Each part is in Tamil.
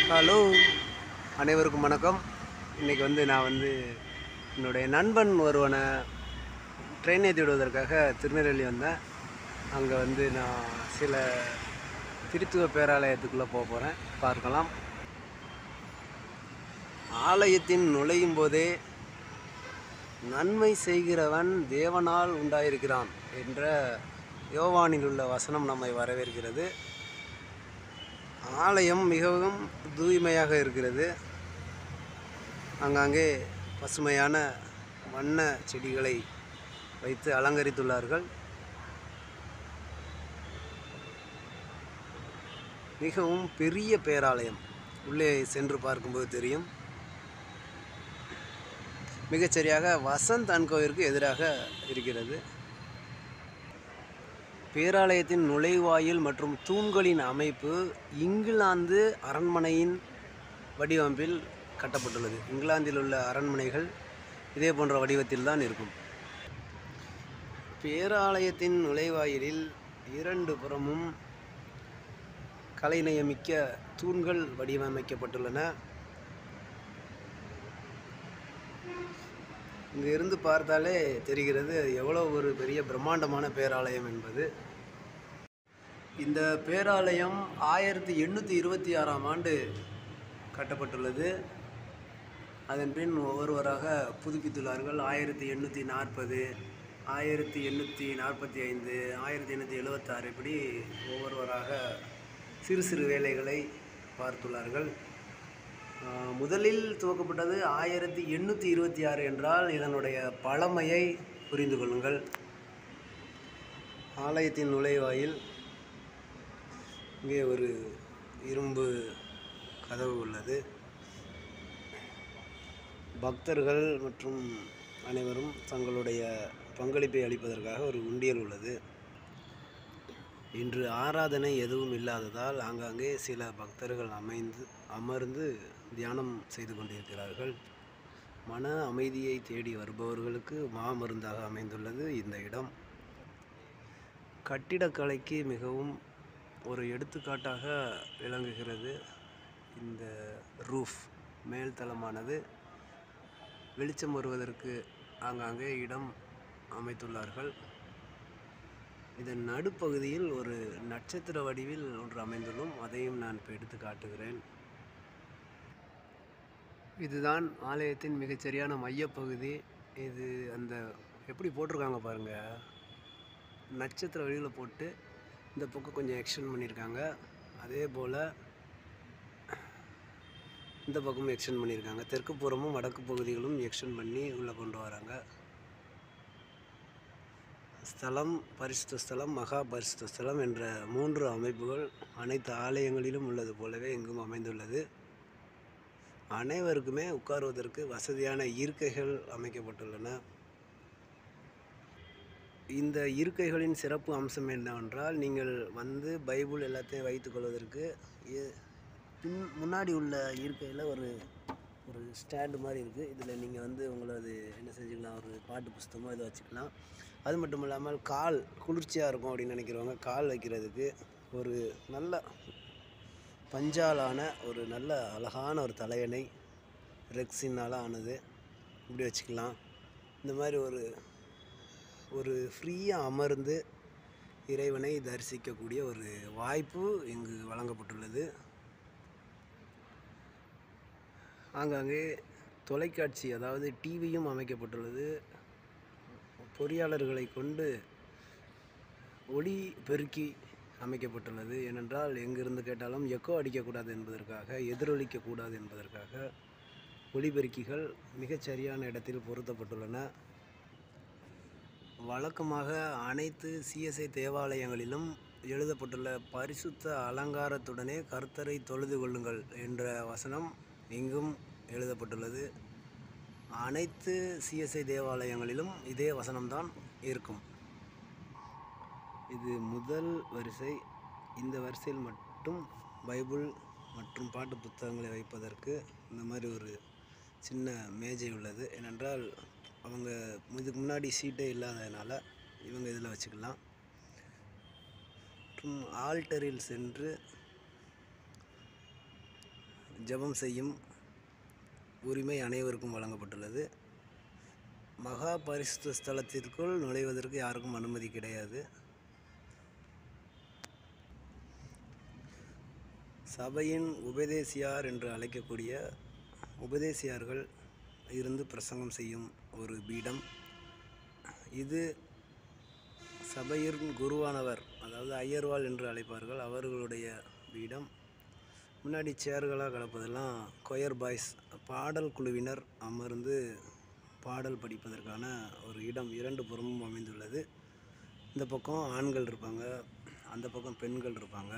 ஹலோ அனைவருக்கும் வணக்கம் இன்றைக்கி வந்து நான் வந்து என்னுடைய நண்பன் ஒருவனை ட்ரெயின் ஏற்றி விடுவதற்காக திருநெல்வேலி வந்தேன் அங்கே வந்து நான் சில திருத்துவ பேராலயத்துக்குள்ளே போக போகிறேன் பார்க்கலாம் ஆலயத்தின் நுழையும் போதே நன்மை செய்கிறவன் தேவனால் உண்டாயிருக்கிறான் என்ற யோவானில் உள்ள வசனம் நம்மை வரவேற்கிறது ஆலயம் மிகவும் தூய்மையாக இருக்கிறது ஆங்காங்கே பசுமையான வண்ண செடிகளை வைத்து அலங்கரித்துள்ளார்கள் மிகவும் பெரிய பேராலயம் உள்ளே சென்று பார்க்கும்போது தெரியும் மிகச்சரியாக வசந்த் அன்கோவிற்கு எதிராக இருக்கிறது பேராலயத்தின் நுழைவாயில் மற்றும் தூண்களின் அமைப்பு இங்கிலாந்து அரண்மனையின் வடிவமைப்பில் கட்டப்பட்டுள்ளது இங்கிலாந்தில் உள்ள அரண்மனைகள் இதே போன்ற வடிவத்தில் தான் இருக்கும் பேராலயத்தின் நுழைவாயிலில் இரண்டு புறமும் கலைநயமிக்க தூண்கள் வடிவமைக்கப்பட்டுள்ளன இங்கே இருந்து பார்த்தாலே தெரிகிறது எவ்வளோ ஒரு பெரிய பிரம்மாண்டமான பேராலயம் என்பது இந்த பேராலயம் ஆயிரத்தி எண்ணூற்றி இருபத்தி ஆறாம் ஆண்டு கட்டப்பட்டுள்ளது அதன் பின் ஒவ்வொருவராக புதுப்பித்துள்ளார்கள் ஆயிரத்தி எண்ணூற்றி நாற்பது ஆயிரத்தி எண்ணூற்றி நாற்பத்தி ஐந்து ஆயிரத்தி எண்ணூற்றி எழுபத்தாறு இப்படி ஒவ்வொருவராக சிறு சிறு வேலைகளை பார்த்துள்ளார்கள் ஆஹ் முதலில் துவக்கப்பட்டது ஆயிரத்தி எண்ணூற்றி இருபத்தி ஆறு என்றால் இதனுடைய பழமையை புரிந்து கொள்ளுங்கள் ஆலயத்தின் நுழைவாயில் இங்கே ஒரு இரும்பு கதவு உள்ளது பக்தர்கள் மற்றும் அனைவரும் தங்களுடைய பங்களிப்பை அளிப்பதற்காக ஒரு உண்டியல் உள்ளது இன்று ஆராதனை எதுவும் இல்லாததால் ஆங்காங்கே சில பக்தர்கள் அமைந்து அமர்ந்து தியானம் செய்து கொண்டிருக்கிறார்கள் மன அமைதியை தேடி வருபவர்களுக்கு மாமருந்தாக அமைந்துள்ளது இந்த இடம் கட்டிடக்கலைக்கு மிகவும் ஒரு எடுத்துக்காட்டாக விளங்குகிறது இந்த ரூஃப் மேல்தளமானது வெளிச்சம் வருவதற்கு ஆங்காங்கே இடம் அமைத்துள்ளார்கள் இதன் நடுப்பகுதியில் ஒரு நட்சத்திர வடிவில் ஒன்று அமைந்துள்ளோம் அதையும் நான் இப்போ எடுத்து காட்டுகிறேன் இதுதான் ஆலயத்தின் மிகச்சரியான மையப்பகுதி இது அந்த எப்படி போட்டிருக்காங்க பாருங்க நட்சத்திர வடிவில் போட்டு இந்த பக்கம் கொஞ்சம் எக்ஸ்டெண்ட் பண்ணியிருக்காங்க அதே போல் இந்த பக்கமும் எக்ஸ்டெண்ட் பண்ணியிருக்காங்க தெற்கு புறமும் வடக்கு பகுதிகளும் எக்ஸ்டெண்ட் பண்ணி உள்ளே கொண்டு வராங்க ஸ்தலம் பரிசுத்த ஸ்தலம் மகா பரிசுத்த ஸ்தலம் என்ற மூன்று அமைப்புகள் அனைத்து ஆலயங்களிலும் உள்ளது போலவே எங்கும் அமைந்துள்ளது அனைவருக்குமே உட்காருவதற்கு வசதியான இருக்கைகள் அமைக்கப்பட்டுள்ளன இந்த இருக்கைகளின் சிறப்பு அம்சம் என்னவென்றால் நீங்கள் வந்து பைபிள் எல்லாத்தையும் வைத்துக்கொள்வதற்கு இ- பின் முன்னாடி உள்ள இருக்கையில் ஒரு ஒரு ஸ்டாண்டு மாதிரி இருக்குது இதில் நீங்கள் வந்து உங்களது என்ன செஞ்சுக்கலாம் ஒரு பாட்டு புஸ்தகமோ இதை வச்சுக்கலாம் அது மட்டும் இல்லாமல் கால் குளிர்ச்சியாக இருக்கும் அப்படின்னு நினைக்கிறவங்க கால் வைக்கிறதுக்கு ஒரு நல்ல பஞ்சாலான ஒரு நல்ல அழகான ஒரு தலையணை ரெக்ஸினால் ஆனது இப்படி வச்சுக்கலாம் இந்த மாதிரி ஒரு ஒரு ஃப்ரீயாக அமர்ந்து இறைவனை தரிசிக்கக்கூடிய ஒரு வாய்ப்பு இங்கு வழங்கப்பட்டுள்ளது ஆங்காங்கே தொலைக்காட்சி அதாவது டிவியும் அமைக்கப்பட்டுள்ளது பொறியாளர்களை கொண்டு ஒளி பெருக்கி அமைக்கப்பட்டுள்ளது ஏனென்றால் எங்கிருந்து கேட்டாலும் எக்கோ அடிக்கக்கூடாது என்பதற்காக எதிரொலிக்கக்கூடாது என்பதற்காக ஒளிபெருக்கிகள் மிகச் சரியான இடத்தில் பொருத்தப்பட்டுள்ளன வழக்கமாக அனைத்து சிஎஸ்ஐ தேவாலயங்களிலும் எழுதப்பட்டுள்ள பரிசுத்த அலங்காரத்துடனே கர்த்தரை தொழுது கொள்ளுங்கள் என்ற வசனம் இங்கும் எழுதப்பட்டுள்ளது அனைத்து சிஎஸ்ஐ தேவாலயங்களிலும் இதே வசனம்தான் இருக்கும் இது முதல் வரிசை இந்த வரிசையில் மட்டும் பைபிள் மற்றும் பாட்டு புத்தகங்களை வைப்பதற்கு இந்த மாதிரி ஒரு சின்ன மேஜை உள்ளது ஏனென்றால் அவங்க இதுக்கு முன்னாடி சீட்டே இல்லாததுனால இவங்க இதில் வச்சுக்கலாம் மற்றும் ஆல்டரில் சென்று ஜெபம் செய்யும் உரிமை அனைவருக்கும் வழங்கப்பட்டுள்ளது மகா பரிசுத்த ஸ்தலத்திற்குள் நுழைவதற்கு யாருக்கும் அனுமதி கிடையாது சபையின் உபதேசியார் என்று அழைக்கக்கூடிய உபதேசியார்கள் இருந்து பிரசங்கம் செய்யும் ஒரு பீடம் இது சபையின் குருவானவர் அதாவது ஐயர்வாள் என்று அழைப்பார்கள் அவர்களுடைய பீடம் முன்னாடி சேர்களாக கிடப்பதெல்லாம் கொயர் பாய்ஸ் பாடல் குழுவினர் அமர்ந்து பாடல் படிப்பதற்கான ஒரு இடம் இரண்டு புறமும் அமைந்துள்ளது இந்த பக்கம் ஆண்கள் இருப்பாங்க அந்த பக்கம் பெண்கள் இருப்பாங்க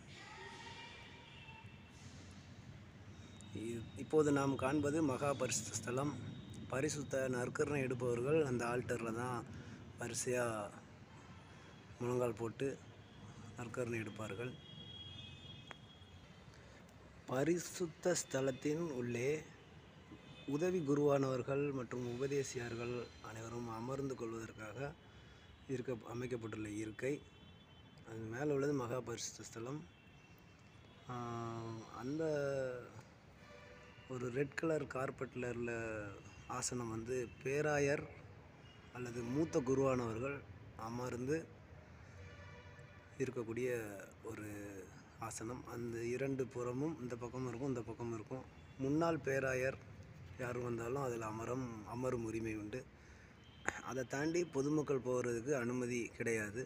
இ- இப்போது நாம் காண்பது மகா பரிசுத்த ஸ்தலம் பரிசுத்த நற்கரணை எடுப்பவர்கள் அந்த ஆல்டரில் தான் வரிசையாக முழங்கால் போட்டு நற்கரணை எடுப்பார்கள் பரிசுத்த ஸ்தலத்தின் உள்ளே உதவி குருவானவர்கள் மற்றும் உபதேசியார்கள் அனைவரும் அமர்ந்து கொள்வதற்காக இருக்க அமைக்கப்பட்டுள்ள இருக்கை அது மேலே உள்ளது மகா பரிசுத்த ஸ்தலம் ஆஹ் அந்த ஒரு ரெட் கலர் கார்பெட்டில் உள்ள ஆசனம் வந்து பேராயர் அல்லது மூத்த குருவானவர்கள் அமர்ந்து இருக்கக்கூடிய ஒரு ஆசனம் அந்த இரண்டு புறமும் இந்த பக்கமும் இருக்கும் இந்த பக்கமும் இருக்கும் முன்னாள் பேராயர் யார் வந்தாலும் அதில் அமரம் அமரும் உரிமை உண்டு அதை தாண்டி பொதுமக்கள் போகிறதுக்கு அனுமதி கிடையாது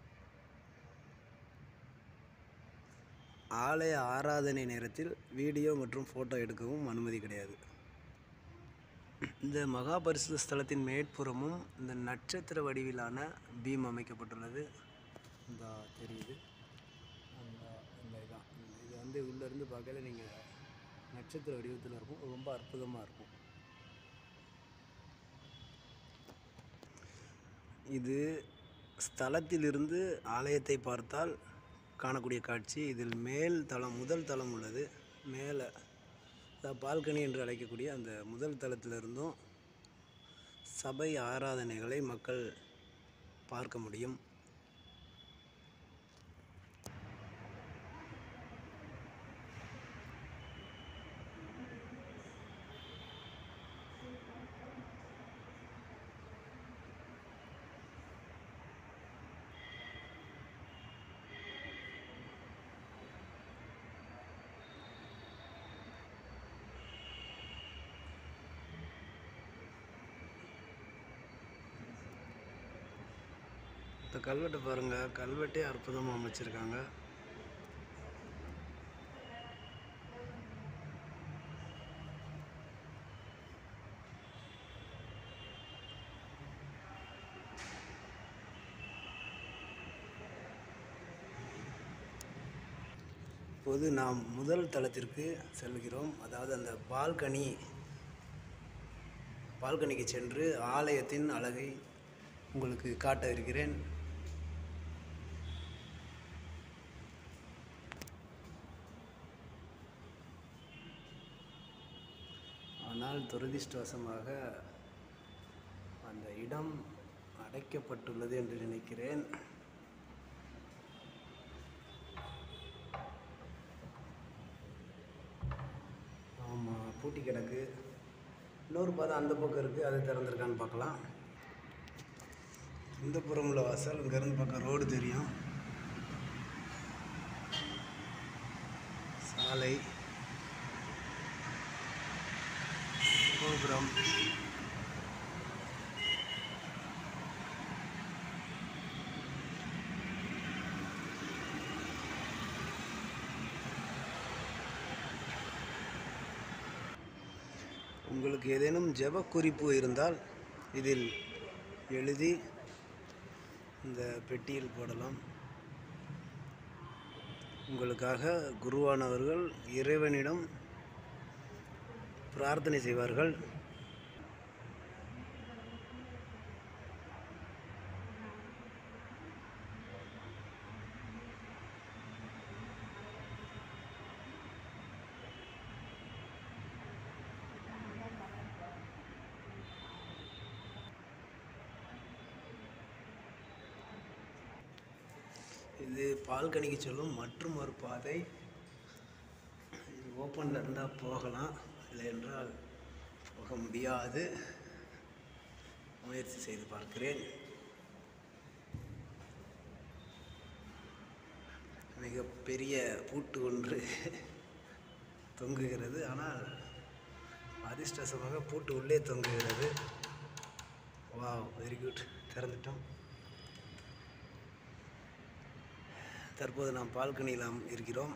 ஆலய ஆராதனை நேரத்தில் வீடியோ மற்றும் ஃபோட்டோ எடுக்கவும் அனுமதி கிடையாது இந்த மகா பரிசுத்த ஸ்தலத்தின் மேற்புறமும் இந்த நட்சத்திர வடிவிலான பீம் அமைக்கப்பட்டுள்ளது இந்த தெரியுது அந்த இந்த இதான் இந்த இது வந்து உள்ளேருந்து பார்க்கல நீங்கள் நட்சத்திர வடிவத்தில் இருக்கும் ரொம்ப அற்புதமாக இருக்கும் இது ஸ்தலத்திலிருந்து ஆலயத்தை பார்த்தால் காணக்கூடிய காட்சி இதில் மேல் தளம் முதல் தளம் உள்ளது மேலே பால்கனி என்று அழைக்கக்கூடிய அந்த முதல் தளத்திலிருந்தும் சபை ஆராதனைகளை மக்கள் பார்க்க முடியும் இந்த கல்வெட்டை பாருங்கள் கல்வெட்டே அற்புதமாக அமைச்சிருக்காங்க இப்போது நாம் முதல் தளத்திற்கு செல்கிறோம் அதாவது அந்த பால்கனி பால்கனிக்கு சென்று ஆலயத்தின் அழகை உங்களுக்கு காட்ட இருக்கிறேன் ஆனால் துரதிர்ஷ்டவசமாக அந்த இடம் அடைக்கப்பட்டுள்ளது என்று நினைக்கிறேன் ஆமாம் பூட்டி கிடக்கு இன்னொரு பாதை அந்த பக்கம் இருக்குது அது திறந்துருக்கான்னு பார்க்கலாம் இந்த புறம் உள்ள வாசல் இங்கேருந்து பக்கம் ரோடு தெரியும் சாலை கோபுரம் உங்களுக்கு ஏதேனும் ஜெப குறிப்பு இருந்தால் இதில் எழுதி இந்த பெட்டியில் போடலாம் உங்களுக்காக குருவானவர்கள் இறைவனிடம் பிரார்த்தனை செய்வார்கள் இது பால்கனிக்கு செல்லும் மற்றும் ஒரு பாதை இது ஓப்பனில் இருந்தால் போகலாம் இல்லை என்றால் போக முடியாது முயற்சி செய்து பார்க்கிறேன் மிகப்பெரிய பூட்டு ஒன்று தொங்குகிறது ஆனால் அதிர்ஷ்டசமாக பூட்டு உள்ளே தொங்குகிறது வா வெரி குட் திறந்துட்டோம் தற்போது நாம் பால்கனியில் அம்- இருக்கிறோம்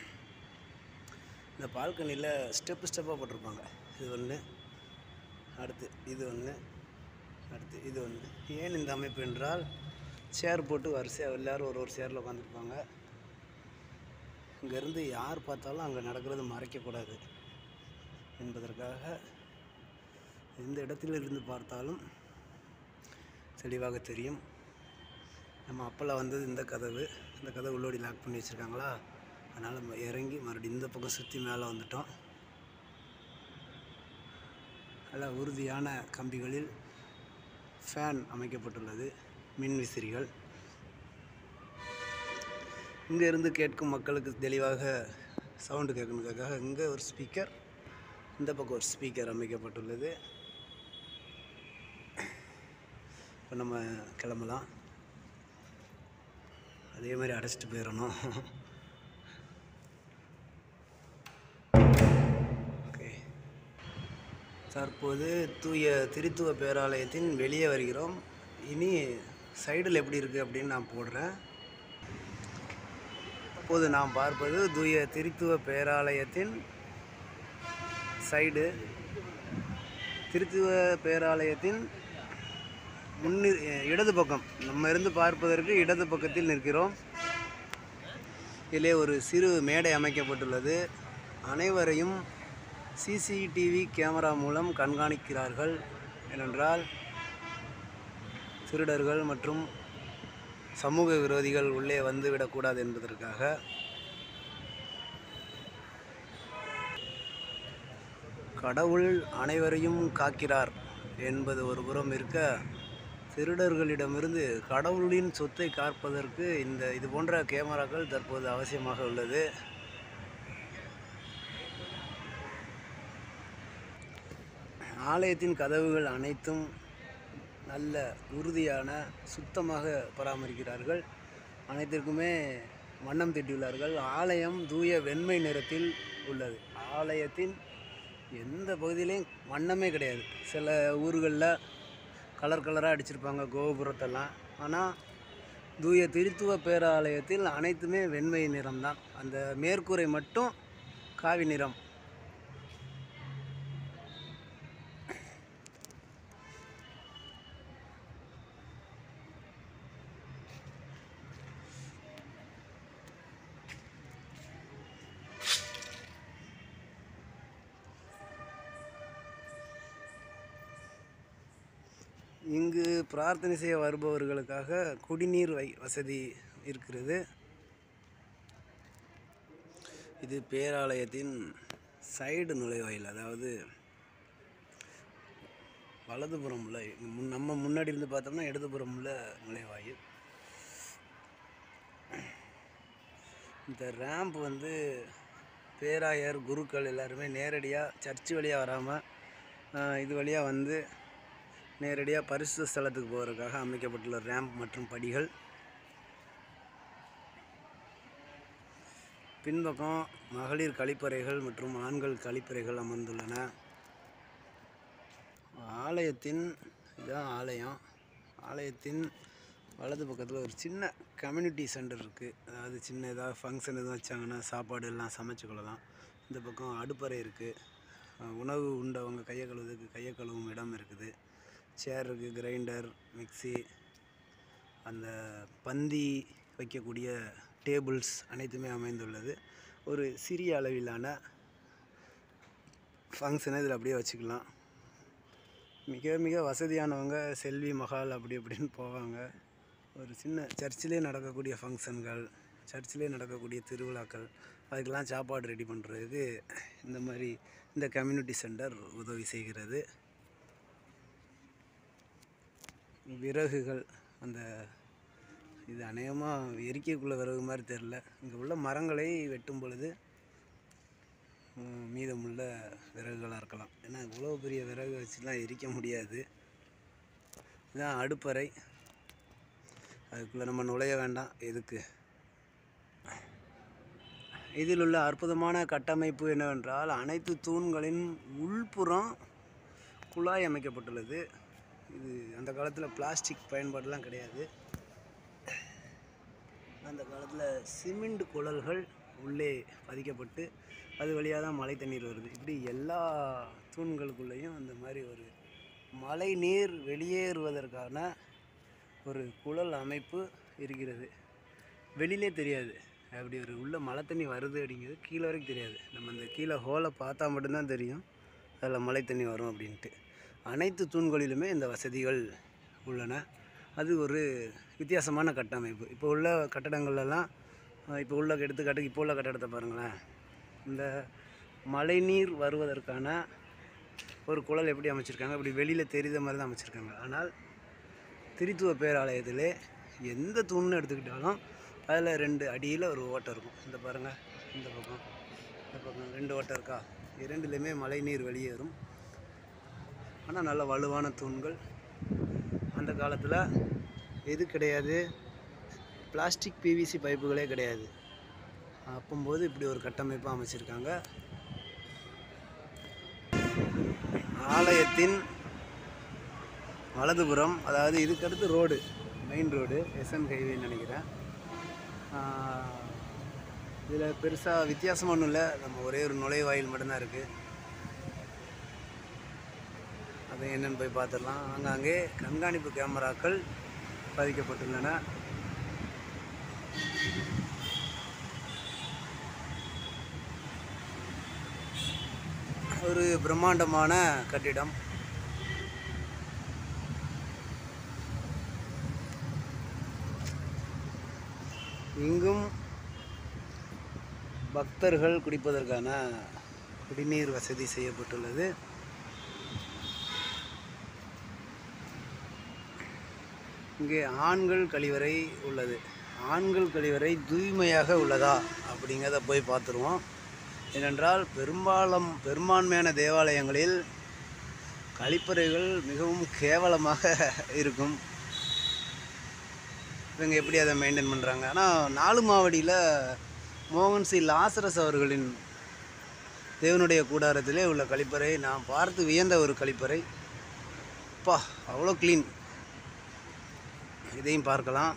இந்த பால்கனியில் ஸ்டெப்பு ஸ்டெப்பாக போட்டிருப்பாங்க இது ஒன்று அடுத்து இது ஒன்று அடுத்து இது ஒன்று ஏன் இந்த அமைப்பு என்றால் சேர் போட்டு வரிசையாக எல்லோரும் ஒரு ஒரு சேரில் உட்காந்துருப்பாங்க இங்கேருந்து யார் பார்த்தாலும் அங்கே நடக்கிறது மறைக்கக்கூடாது என்பதற்காக எந்த இடத்தில் இருந்து பார்த்தாலும் தெளிவாக தெரியும் நம்ம அப்போல்லாம் வந்தது இந்த கதவு இந்த கதவு உள்ளோடி லாக் பண்ணி வச்சுருக்காங்களா அதனால் நம்ம இறங்கி மறுபடியும் இந்த பக்கம் சுற்றி மேலே வந்துட்டோம் நல்ல உறுதியான கம்பிகளில் ஃபேன் அமைக்கப்பட்டுள்ளது மின் விசிறிகள் இங்கே இருந்து கேட்கும் மக்களுக்கு தெளிவாக சவுண்டு கேட்கணுக்காக இங்கே ஒரு ஸ்பீக்கர் இந்த பக்கம் ஒரு ஸ்பீக்கர் அமைக்கப்பட்டுள்ளது இப்போ நம்ம கிளம்பலாம் அதே மாதிரி அடைச்சிட்டு போயிடணும் ஓகே தற்போது தூய திருத்துவ பேராலயத்தின் வெளியே வருகிறோம் இனி சைடில் எப்படி இருக்குது அப்படின்னு நான் போடுறேன் இப்போது நாம் பார்ப்பது தூய திருத்துவ பேராலயத்தின் சைடு திருத்துவ பேராலயத்தின் முன்னி இடது பக்கம் நம்ம இருந்து பார்ப்பதற்கு இடது பக்கத்தில் நிற்கிறோம் இதிலே ஒரு சிறு மேடை அமைக்கப்பட்டுள்ளது அனைவரையும் சிசிடிவி கேமரா மூலம் கண்காணிக்கிறார்கள் ஏனென்றால் திருடர்கள் மற்றும் சமூக விரோதிகள் உள்ளே வந்துவிடக்கூடாது என்பதற்காக கடவுள் அனைவரையும் காக்கிறார் என்பது ஒரு புறம் இருக்க திருடர்களிடமிருந்து கடவுளின் சொத்தை காப்பதற்கு இந்த இது போன்ற கேமராக்கள் தற்போது அவசியமாக உள்ளது ஆலயத்தின் கதவுகள் அனைத்தும் நல்ல உறுதியான சுத்தமாக பராமரிக்கிறார்கள் அனைத்திற்குமே வண்ணம் தீட்டியுள்ளார்கள் ஆலயம் தூய வெண்மை நிறத்தில் உள்ளது ஆலயத்தின் எந்த பகுதியிலையும் வண்ணமே கிடையாது சில ஊர்களில் கலர் கலராக அடிச்சிருப்பாங்க கோபுரத்தெல்லாம் ஆனால் தூய திருத்துவ பேராலயத்தில் அனைத்துமே வெண்மை நிறம்தான் அந்த மேற்கூரை மட்டும் காவி நிறம் இங்கு பிரார்த்தனை செய்ய வருபவர்களுக்காக குடிநீர் வை வசதி இருக்கிறது இது பேராலயத்தின் சைடு நுழைவாயில் அதாவது வலதுபுறம் உள்ள இங்க முன் நம்ம முன்னாடி இருந்து பார்த்தோம்னா இடதுபுறம் உள்ள நுழைவாயில் இந்த ரேம்ப் வந்து பேராயர் குருக்கள் எல்லாருமே நேரடியாக சர்ச்சு வழியாக வராமல் இது வழியாக வந்து நேரடியாக பரிசு ஸ்தலத்துக்கு போகிறதுக்காக அமைக்கப்பட்டுள்ள ரேம்ப் மற்றும் படிகள் பின்பக்கம் மகளிர் கழிப்பறைகள் மற்றும் ஆண்கள் கழிப்பறைகள் அமர்ந்துள்ளன ஆலயத்தின் இதுதான் ஆலயம் ஆலயத்தின் வலது பக்கத்தில் ஒரு சின்ன கம்யூனிட்டி சென்டர் இருக்குது அதாவது சின்ன ஏதாவது ஃபங்க்ஷன் எதுவும் வச்சாங்கன்னா சாப்பாடு எல்லாம் சமைச்சுக்கொள்ளலாம் இந்த பக்கம் அடுப்பறை இருக்குது உணவு உண்டவங்க கையை கழுவுறதுக்கு கையை கழுவும் இடம் இருக்குது சேர் இருக்குது கிரைண்டர் மிக்ஸி அந்த பந்தி வைக்கக்கூடிய டேபிள்ஸ் அனைத்துமே அமைந்துள்ளது ஒரு சிறிய அளவிலான ஃபங்க்ஷனை இதில் அப்படியே வச்சுக்கலாம் மிக மிக வசதியானவங்க செல்வி மஹால் அப்படி இப்படின்னு போவாங்க ஒரு சின்ன சர்ச்சிலே நடக்கக்கூடிய ஃபங்க்ஷன்கள் சர்ச்சிலே நடக்கக்கூடிய திருவிழாக்கள் அதுக்கெல்லாம் சாப்பாடு ரெடி பண்ணுறதுக்கு இந்த மாதிரி இந்த கம்யூனிட்டி சென்டர் உதவி செய்கிறது விறகுகள் அந்த இது அநேகமாக எரிக்கக்குள்ள விறகு மாதிரி தெரில இங்கே உள்ள மரங்களை வெட்டும் பொழுது ம், மீதமுள்ள விறகுகளாக இருக்கலாம் ஏன்னா இவ்வளோ பெரிய விறகு வச்சுலாம் எரிக்க முடியாது இதுதான் அடுப்பறை அதுக்குள்ளே நம்ம நுழைய வேண்டாம் எதுக்கு இதில் உள்ள அற்புதமான கட்டமைப்பு என்னவென்றால் அனைத்து தூண்களின் உள்புறம் குழாய் அமைக்கப்பட்டுள்ளது இது அந்த காலத்தில் பிளாஸ்டிக் பயன்பாடுலாம் கிடையாது அந்த காலத்தில் சிமெண்ட் குழல்கள் உள்ளே பதிக்கப்பட்டு அது வழியாக தான் மழை தண்ணீர் வருது இப்படி எல்லா தூண்களுக்குள்ளேயும் அந்த மாதிரி ஒரு மழை நீர் வெளியேறுவதற்கான ஒரு குழல் அமைப்பு இருக்கிறது வெளியிலே தெரியாது அப்படி ஒரு உள்ள மழை தண்ணி வருது அப்படிங்கிறது கீழே வரைக்கும் தெரியாது நம்ம அந்த கீழே ஹோலை பார்த்தா மட்டும்தான் தெரியும் அதில் மழை தண்ணி வரும் அப்படின்ட்டு அனைத்து தூண்களிலுமே இந்த வசதிகள் உள்ளன அது ஒரு வித்தியாசமான கட்டமைப்பு இப்போ உள்ள கட்டடங்கள்லாம் இப்போ உள்ள எடுத்துக்காட்டுக்கு இப்போ உள்ள கட்டடத்தை பாருங்களேன் இந்த மழைநீர் வருவதற்கான ஒரு குழல் எப்படி அமைச்சிருக்காங்க அப்படி வெளியில் தெரியுத மாதிரி தான் அமைச்சிருக்காங்க ஆனால் திரித்துவ பேராலயத்திலே எந்த தூண்னு எடுத்துக்கிட்டாலும் அதில் ரெண்டு அடியில் ஒரு ஓட்டை இருக்கும் இந்த பாருங்கள் இந்த பக்கம் இந்த பக்கம் ரெண்டு ஓட்டை இருக்கா இரண்டுலேயுமே மழைநீர் வெளியேறும் ஆனால் நல்ல வலுவான தூண்கள் அந்த காலத்தில் எது கிடையாது பிளாஸ்டிக் பிவிசி பைப்புகளே கிடையாது அப்போம்போது இப்படி ஒரு கட்டமைப்பு அமைச்சிருக்காங்க ஆலயத்தின் வலதுபுறம் அதாவது இதுக்கடுத்து ரோடு மெயின் ரோடு எஸ்என் ஹைவேன்னு நினைக்கிறேன் இதில் பெருசாக வித்தியாசம் ஒன்றும் இல்லை நம்ம ஒரே ஒரு நுழைவாயில் மட்டும்தான் இருக்குது அது என்னன்னு போய் பார்த்துடலாம் ஆங்காங்கே கண்காணிப்பு கேமராக்கள் பதிக்கப்பட்டுள்ளன ஒரு பிரம்மாண்டமான கட்டிடம் இங்கும் பக்தர்கள் குடிப்பதற்கான குடிநீர் வசதி செய்யப்பட்டுள்ளது இங்கே ஆண்கள் கழிவறை உள்ளது ஆண்கள் கழிவறை தூய்மையாக உள்ளதா அப்படிங்கிறத போய் பார்த்துருவோம் ஏனென்றால் பெரும்பாலும் பெரும்பான்மையான தேவாலயங்களில் கழிப்பறைகள் மிகவும் கேவலமாக இருக்கும் இவங்க எப்படி அதை மெயின்டைன் பண்ணுறாங்க ஆனால் நாலு மாவடியில் மோகன் சி லாசரஸ் அவர்களின் தேவனுடைய கூடாரத்திலே உள்ள கழிப்பறை நான் பார்த்து வியந்த ஒரு கழிப்பறை அப்பா அவ்வளோ க்ளீன் இதையும் பார்க்கலாம்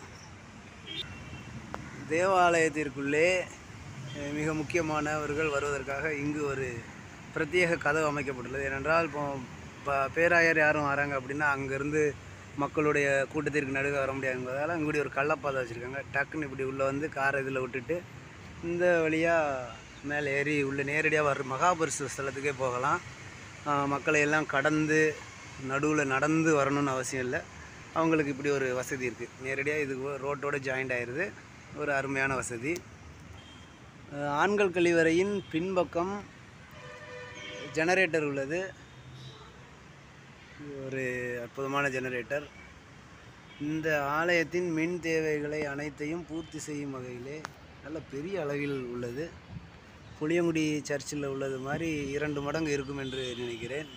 தேவாலயத்திற்குள்ளே அஹ், மிக முக்கியமானவர்கள் வருவதற்காக இங்கு ஒரு பிரத்யேக கதவு அமைக்கப்பட்டுள்ளது ஏனென்றால் இப்போ ப பேராயர் யாரும் வராங்க அப்படின்னா அங்கேருந்து மக்களுடைய கூட்டத்திற்கு நடுவே வர முடியாது என்பதால் இங்குடி ஒரு கள்ளப்பாதை வச்சுருக்காங்க டக்குன்னு இப்படி உள்ளே வந்து காரை இதில் விட்டுட்டு இந்த வழியாக மேலே ஏறி உள்ளே நேரடியாக வர மகாபரிசு ஸ்தலத்துக்கே போகலாம் ஆஹ் மக்களை எல்லாம் கடந்து நடுவில் நடந்து வரணும்னு அவசியம் இல்லை அவங்களுக்கு இப்படி ஒரு வசதி இருக்குது நேரடியாக இது ரோட்டோட ஜாயிண்ட் ஆயிடுது ஒரு அருமையான வசதி ஆஹ் ஆண்கள் கழிவறையின் பின்பக்கம் ஜெனரேட்டர் உள்ளது இது ஒரு அற்புதமான ஜெனரேட்டர் இந்த ஆலயத்தின் மின் தேவைகளை அனைத்தையும் பூர்த்தி செய்யும் வகையிலே நல்ல பெரிய அளவில் உள்ளது புளியங்குடி சர்ச்சில் உள்ளது மாதிரி இரண்டு மடங்கு இருக்கும் என்று நினைக்கிறேன்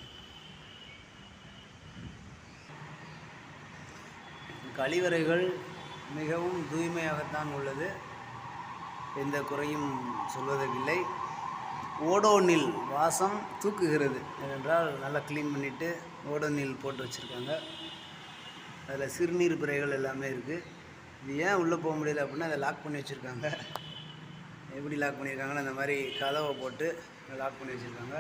கழிவறைகள் மிகவும் தூய்மையாகத்தான் உள்ளது எந்த குறையும் சொல்வதற்கில்லை ஓடோனில் வாசம் தூக்குகிறது ஏனென்றால் நல்லா க்ளீன் பண்ணிவிட்டு ஓடோனில் போட்டு வச்சுருக்காங்க அதில் சிறுநீர் பிறைகள் எல்லாமே இருக்குது இது ஏன் உள்ளே போக முடியல அப்படின்னா அதை லாக் பண்ணி வச்சுருக்காங்க எப்படி லாக் பண்ணியிருக்காங்கன்னா அந்த மாதிரி கதவை போட்டு லாக் பண்ணி வச்சுருக்காங்க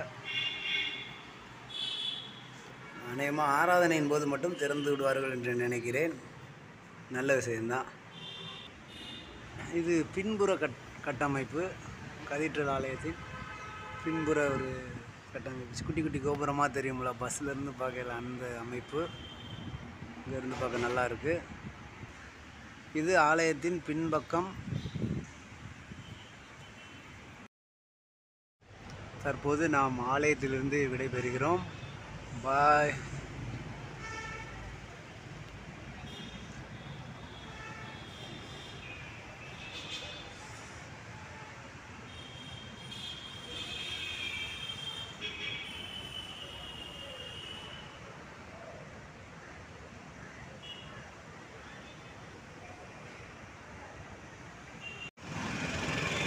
அநேகமாக ஆராதனையின் போது மட்டும் திறந்து விடுவார்கள் என்று நினைக்கிறேன் நல்ல விஷயம்தான் இது பின்புற கட் கட்டமைப்பு கதீட்ரல் ஆலயத்தின் பின்புற ஒரு கட்டமைப்பு குட்டி குட்டி கோபுரமாக தெரியும்ல பஸ்ஸிலேருந்து பார்க்கல அந்த அமைப்பு இங்கேருந்து பார்க்க நல்லா இருக்கு இது ஆலயத்தின் பின்பக்கம் தற்போது நாம் ஆலயத்திலிருந்து விடைபெறுகிறோம் பாய்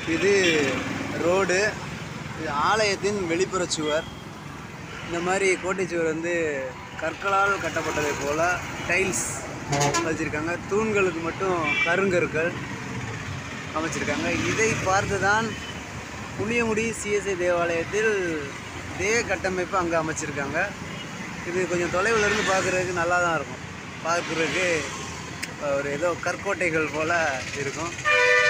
இது ரோடு இது ஆலயத்தின் வெளிப்புற சுவர் இந்த மாதிரி கோட்டை சுவர் வந்து கற்களால் கட்டப்பட்டதை போல டைல்ஸ் வச்சிருக்காங்க தூண்களுக்கு மட்டும் கருங்கற்கள் அமைச்சிருக்காங்க இதை பார்த்து தான் புளியமுடி சிஎஸ்ஐ தேவாலயத்தில் இதே கட்டமைப்பு அங்கே அமைச்சிருக்காங்க இது கொஞ்சம் தொலைவுல இருந்து பார்க்குறதுக்கு நல்லா தான் இருக்கும் பார்க்குறதுக்கு ஒரு ஏதோ கற்கோட்டைகள் போல் இருக்கும்